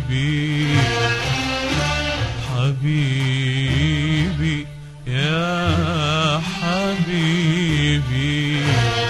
حبيبي حبيبي يا حبيبي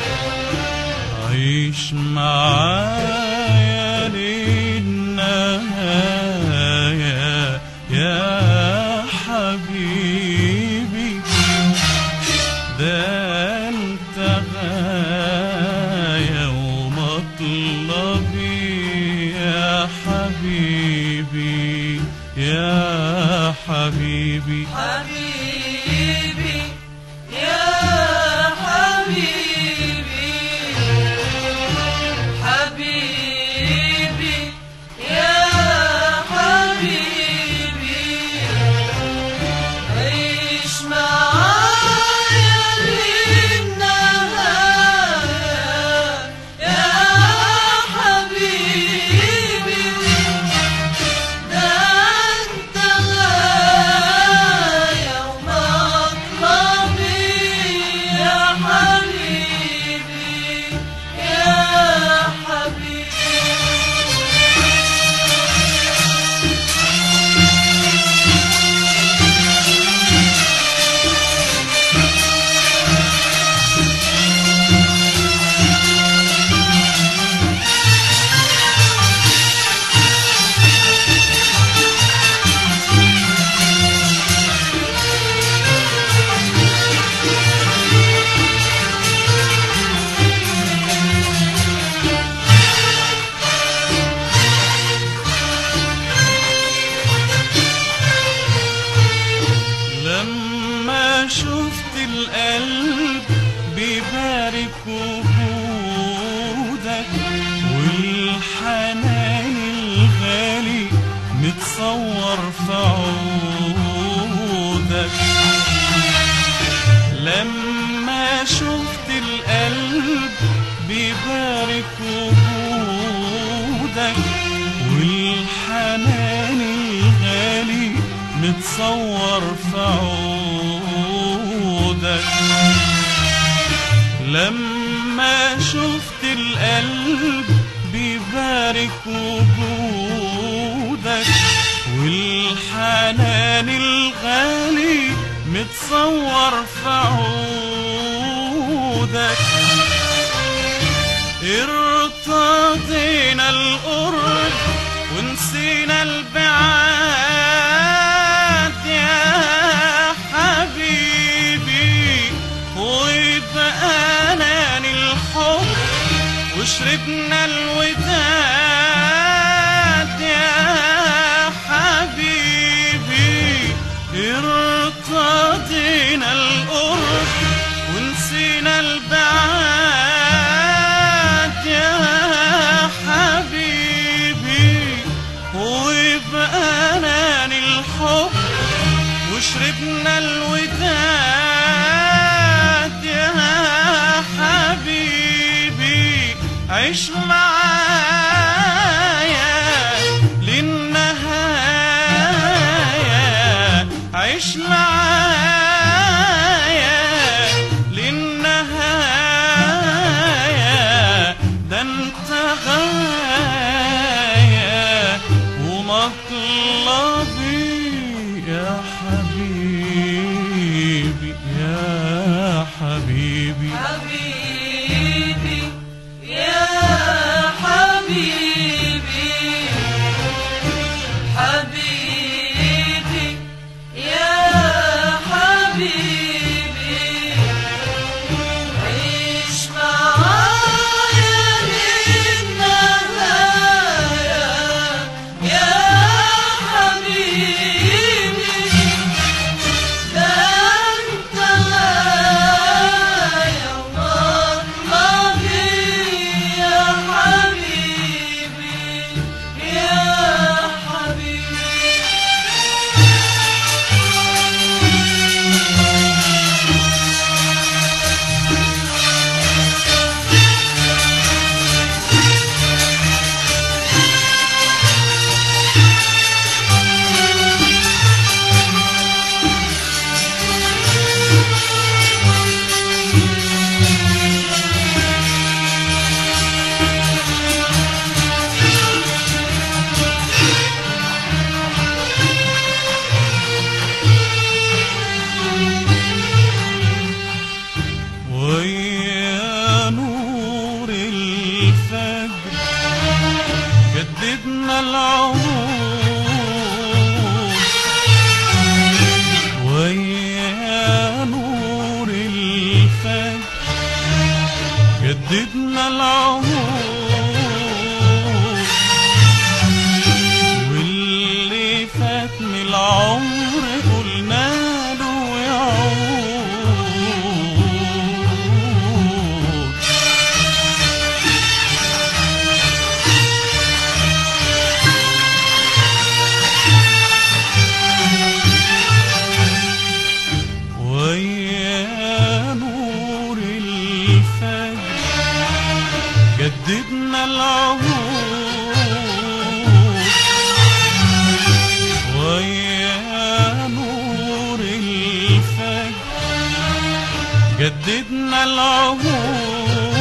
عيش معايا للنهاية يا حبيبي ده انت غاية ومطلبي يا حبيبي يا حبيبي حبيبي يا حبيبي حبيبي يا حبيبي عيش معايا للنهاية يا حبيبي ده انت غاية ومطلبي يا حبيبي يا حبيبي لما شفت القلب بيبارك وجودك والحنان الغالي متصور في عودك لما شفت القلب بيبارك وجودك والحنان الغالي متصور في عودك لما شفت القلب بيبارك وجودك والحنان الغالي متصور في عودك ارتضينا القرب ونسينا البعاد يا حبيبي وبقانا الحب وشربنا الوداد يا حبيبي ارتضينا القرب ونسينا البعاد يا حبيبي وبقانا الحب وشربنا الوداد يا حبيبي عيش معايا للنهاية عيش معايا للنهاية ده انت غاية ومطلبي يا حبيبي يا حبيبي حبيبي يا حبيبي حبيبي يا حبيبي عيش معايا للنهاية يا حبيبي العهود واللي فات من العمر قلنا له يعود ويا نور الفجر جددنا العهود ويا نور الفجر جددنا العهود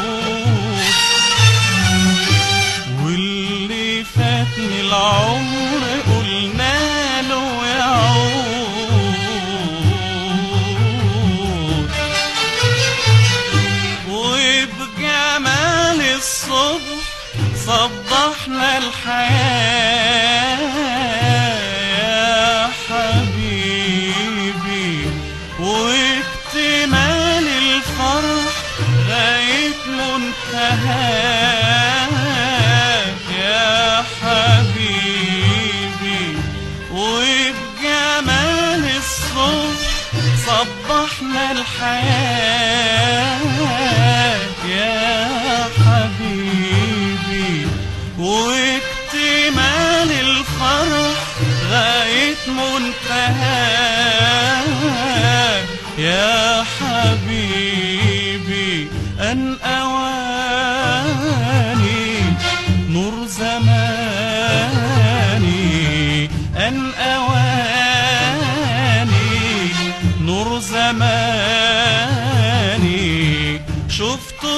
واللي فات من العمر قلنا له يعود وبجمال الصبح صبحنا الحياة يا حبيبي واكتمال الفرح غاية منتهى يا حبيبي وبجمال الصبح صبحنا الحياة يا حبيبي واكتمال الفرح غاية منتهى يا حبيبي أن أواني نور زماني أن أواني نور زماني شفته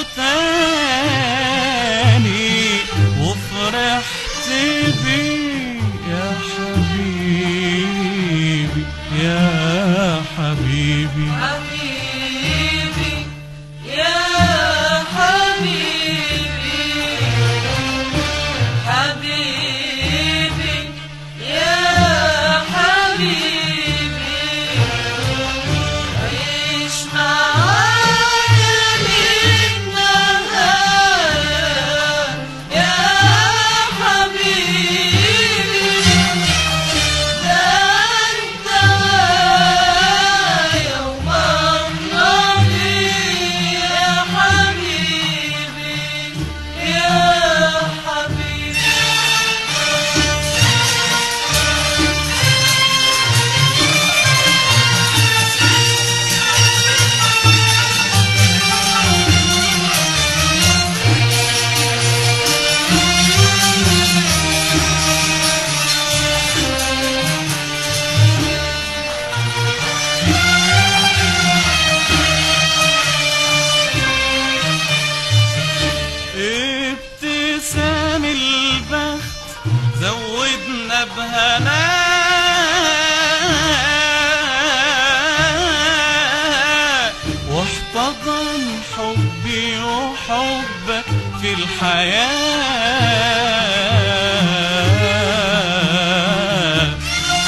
تاني وفرحت بيه يا حبيبي يا حبيبي حبيبي يا حبيبي حبيبي يا حبيبي عيش معايا للنهاية يا حبيبي ده انت يوم النبي يا حبيبي يا حبيبي ابتسام البخت زودنا بهنا واحتضن حبي وحبك في الحياه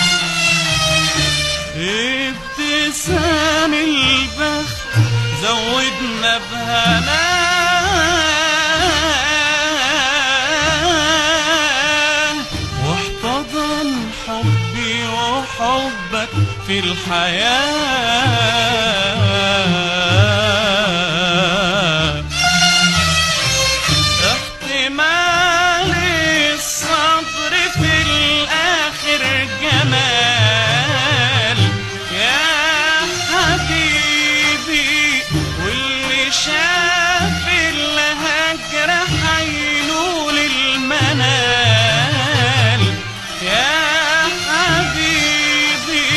ابتسام البخت زودنا بهنا واحتضن حبي وحبك في الحياه احتمال الصبر في الآخر جمال يا حبيبي واللي شاف الهجر حينول المنال يا حبيبي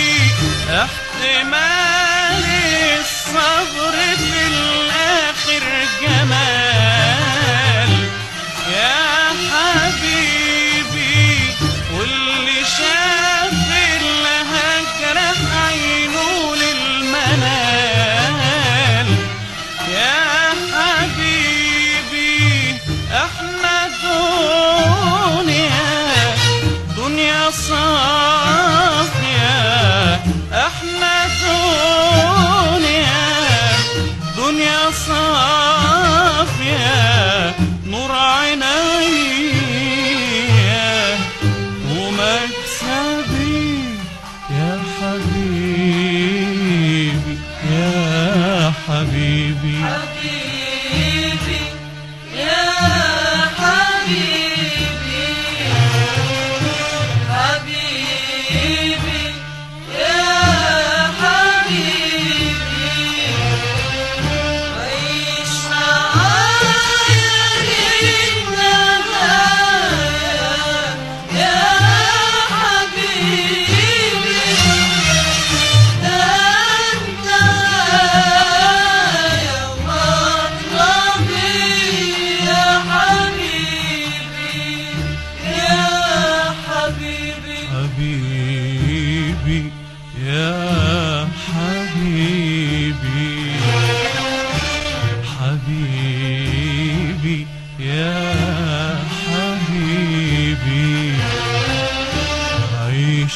احتمال الصبر في الآخر جمال يا حبيبي واللي شاف الهجر حينول المنال يا حبيبي احنا دنيا دنيا صافية احنا دنيا دنيا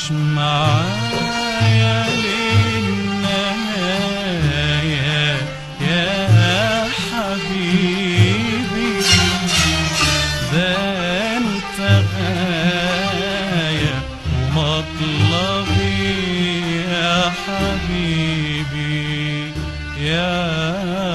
معايا للنهاية يا حبيبي ده انت غاية ومطلبي يا حبيبي يا